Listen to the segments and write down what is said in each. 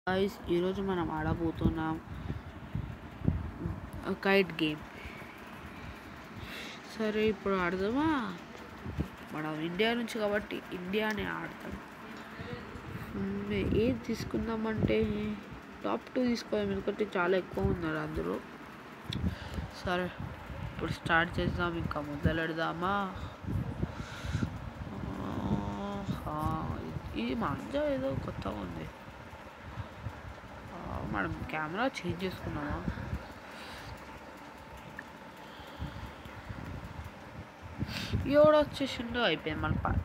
guys ఈరోజు మనం ఆడబోతున్నాం kite game సరే ఇప్పుడు ఆడదామా మనం ఇండియా నుంచి కాబట్టి ఇండియానే ఆడతాం మ్మ్, ఏది తీసుకుందామంటే టాప్ టూ తీసుకోవాలి ఎందుకంటే చాలా ఎక్కువ ఉన్నారు అందరూ సరే ఇప్పుడు స్టార్ట్ చేద్దాం ఇంకా మొదలెడదామా ఆ, ఈ మంజా ఏదో కొత్తగా ఉంది ఆ, మనం కెమెరా చేంజ్ చేసుకున్నామా ఎవడు వచ్చేసిండో అయిపోయింది మన పాట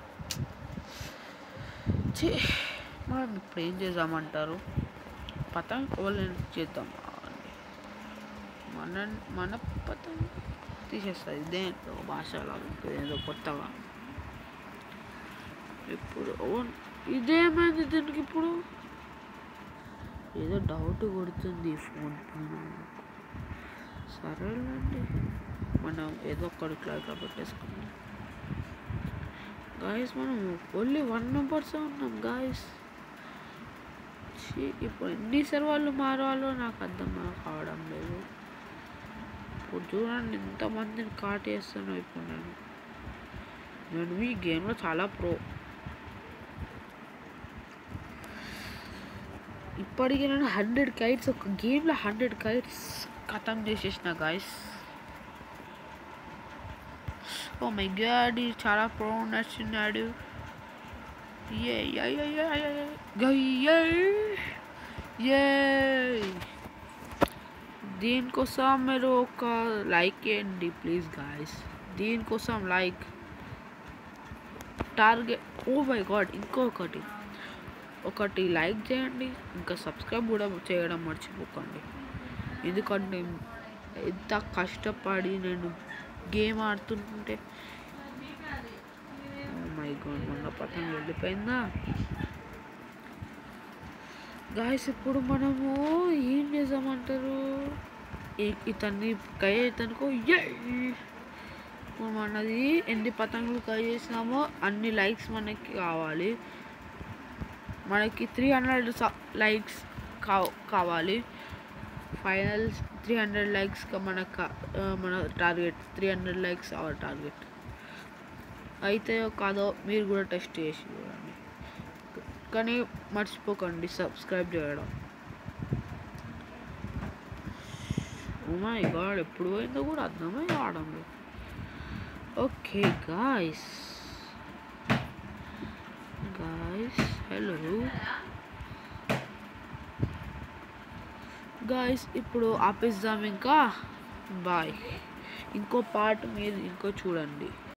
ఛీ, మనం ఇప్పుడు ఏం చేద్దామంటారు పతంగ్ ఓవర్ చేద్దాం అండి మన మన పతంగ్ తీసేస్తుంది దేంట్లో భాష అలా ఉంటుంది ఏదో కొత్తగా ఇప్పుడు ఓ- ఇదేమైంది దీనికి ఇప్పుడు ఏదో డౌట్ కొడుతుంది ఈ ఫోన్ పైన సరేలేండి మనం ఏదో ఒక్కడి ఇట్లా ఇట్లా పెట్టేసుకున్నాం గాయస్ మనం ఓన్లీ వన్ మెంబర్స్ ఉన్నాం గాయస్ ఇప్పుడు ఎన్నిసార్లు వాళ్ళు మారవాలో నాకు అర్థం కావడం లేదు ఇప్పుడు చూడండి ఎంతమందిని కాటేస్తాను ఇప్పుడు నేను నేను ఈ గేమ్లో చాలా ప్రో ఇప్పటికీ నేను హండ్రెడ్ కైట్స్ ఒక గేమ్లో హండ్రెడ్ కైట్స్ ఖతం చేసేసిన గాయస్ ఓ మై గాడ్ చాలా ప్రో నచ్చున్నాడు ఏ దీనికోసం మీరు ఒక లైక్ చేయండి ప్లీజ్ గాయస్ దీనికోసం like target oh my God ఇంకొకటి ఒకటి లైక్ చేయండి ఇంకా సబ్స్క్రైబ్ కూడా చేయడం మర్చిపోకండి ఎందుకంటే ఎంత కష్టపడి నేను గేమ్ ఆడుతుంటే మై గాడ్ మొన్న పతంగా వెళ్ళిపోయిందా గాయస్ ఇప్పుడు మనము ఏం చేద్దామంటారు ఈ- ఇతన్ని కై ఇతనుకో ఇప్పుడు మనది ఎన్ని పతంగులు కై చేసినామో అన్ని లైక్స్ మనకి కావాలి మనకి త్రీ హండ్రెడ్ లైక్స్ కావాలి ఫైనల్ త్రీ హండ్రెడ్ లైక్స్ మనకు కా- ఆ, మన target three hundred likes our target అయితే కాదో మీరు కూడా టెస్ట్ చేసి చూడండి కానీ మర్చిపోకండి సబ్స్క్రైబ్ చేయడం మై గాడ్ ఎప్పుడు పోయిందో కూడా అర్థమే కావడం లేదు okay guys guys hello guys ఇప్పుడు ఆపేద్దాం ఇంకా బాయ్ ఇంకో పార్ట్ మీరు ఇంకో చూడండి